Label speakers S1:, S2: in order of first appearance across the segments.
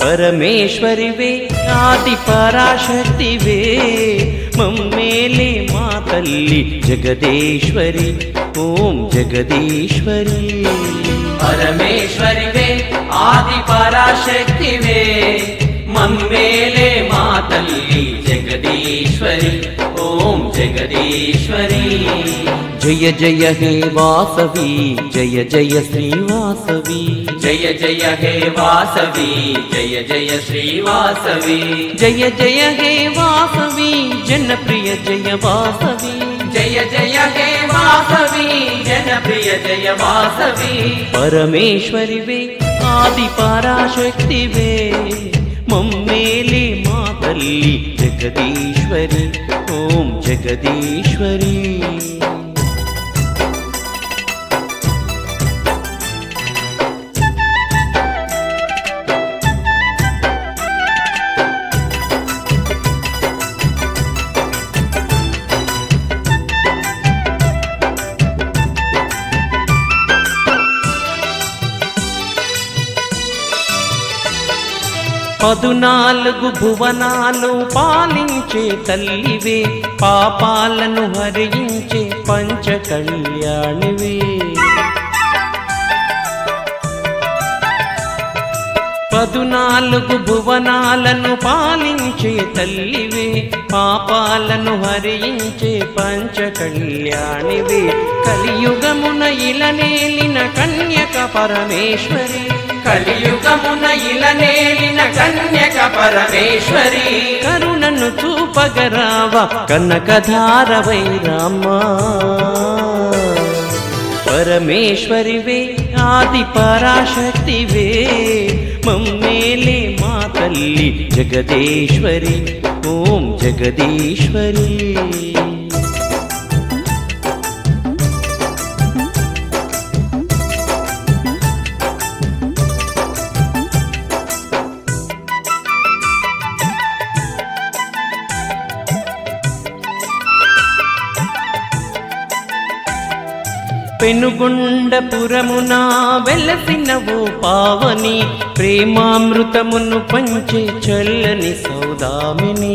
S1: పరమేశ్వరివే ఆది పరాశక్తివే మమ్మేలే మా తల్లి జగదేశ్వరి ఓం జగదీశ్వరి
S2: పరమేశ్వరివే ఆది పరాశక్తివే మమ్మేలే మా తల్లి జగదీశ్వరి ఓం జగదీశ్వరి
S1: జయ జయ హే వాసవి జయ జయ శ్రీవాసవి
S2: జయ జయ హే వాసవి జయ జయ శ్రీవాసవి
S1: జయ జయ హే వాసవి జనప్రియ జయ వాసవి
S2: జయ జయ హే వాసవి జనప్రియ జయ వాసవి
S1: పరమేశ్వరివే ఆది పరాశక్తివే మమ్మేలే మా తల్లి జగదీశ్వరి ఓం జగదీశ్వరి పదునాలుగు భువనాలు పాలించే తల్లివే పాపాలను హరించే పంచ కళ్యాణివే పదునాలుగు భువనాలను పాలించే తల్లివే పాపాలను హరించే పంచ కళ్యాణివే కలియుగమున ఇలనేలిన కన్యక పరమేశ్వరి
S2: కలియుగమున ఇలనేలిన కన్యక పరమేశ్వరి
S1: కరుణను చూపగరావ కనకధారవై రామా పరమేశ్వరివే ఆది పరాశక్తివే మమ్మేలే మా తల్లి జగదేశ్వరి ఓం జగదీశ్వరి పెనుగొండపురమున వెలసినవో పావని ప్రేమామృతమును పంచే చల్లని సౌదామిని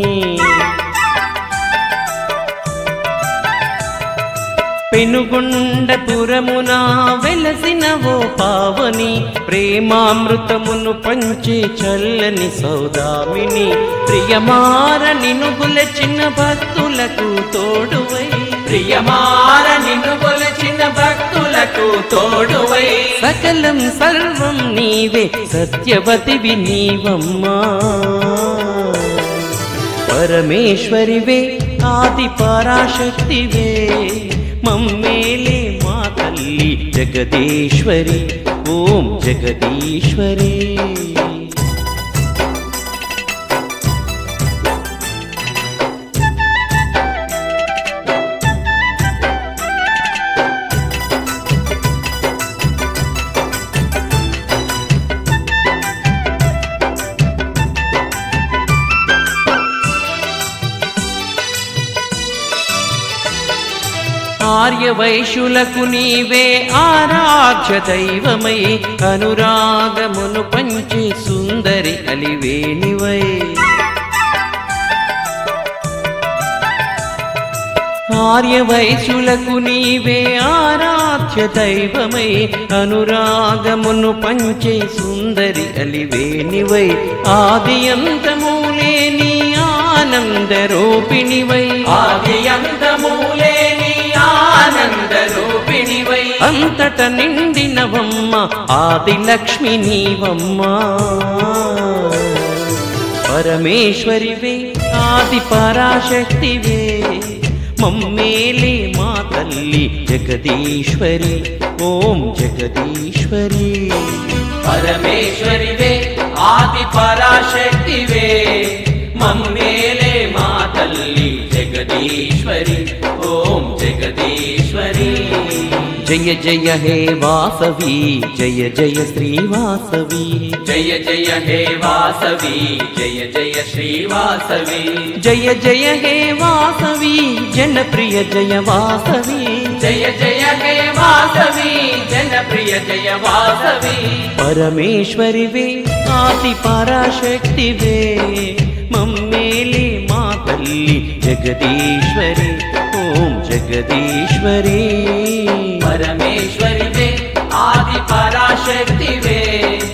S1: పెనుగొండపురమున వెలసినవో పావని ప్రేమామృతమును పంచే చల్లని సౌదామిని ప్రియమార నినుగుల చిన్న భక్తులకు తోడువై
S2: ప్రియమార నిన్ను కొలచిన భక్తులకు తోడువై
S1: సకలం సర్వం నీవే సత్యవతివి నీవమ్మా పరమేశ్వరివే ఆది పరాశక్తివే మమ్మేలే మా తల్లి జగదీశ్వరి ఓం జగదీశ్వరి ఆర్యవైశ్యులకు నీవే ఆరాధ్య దైవమై అనురాగమును పంచే సుందరి అలివేణివై ఆర్యవైశ్యులకు నీవే ఆరాధ్య దైవమై అనురాగమును పంచే సుందరి అలివేణివై ఆది అంతమూలేని ఆనంద రూపిణివై
S2: ఆది అంతమూలేని ఆనంద రూపిణివై
S1: అంతట నిండినవమ్మ ఆది లక్ష్మి నీవమ్మ పరమేశ్వరివే ఆది పరాశక్తివే మమ్మేలే మా తల్లి జగదీశ్వరి ఓం జగదీశ్వరి
S2: పరమేశ్వరివే ఆది పరాశక్తివే మమ్మేలే మా తల్లి జగదీశ్వరి ఓం జగదీశ్వరి
S1: జయ జయ హే వాసవి జయ జయ శ్రీవాసవి
S2: జయ జయ హే వాసవి జయ జయ శ్రీవాసవి
S1: జయ జయ హే వాసవి జనప్రియ జయ వాసవి
S2: జయ జయ హే వాసవి జనప్రియ జయ వాసవి
S1: పరమేశ్వరివే ఆది పరాశక్తివే మమ్మేలి మా తల్లి జగదీశ్వరి ఓం జగదీశ్వరి
S2: పరమేశ్వరివే ఆది పరాశక్తివే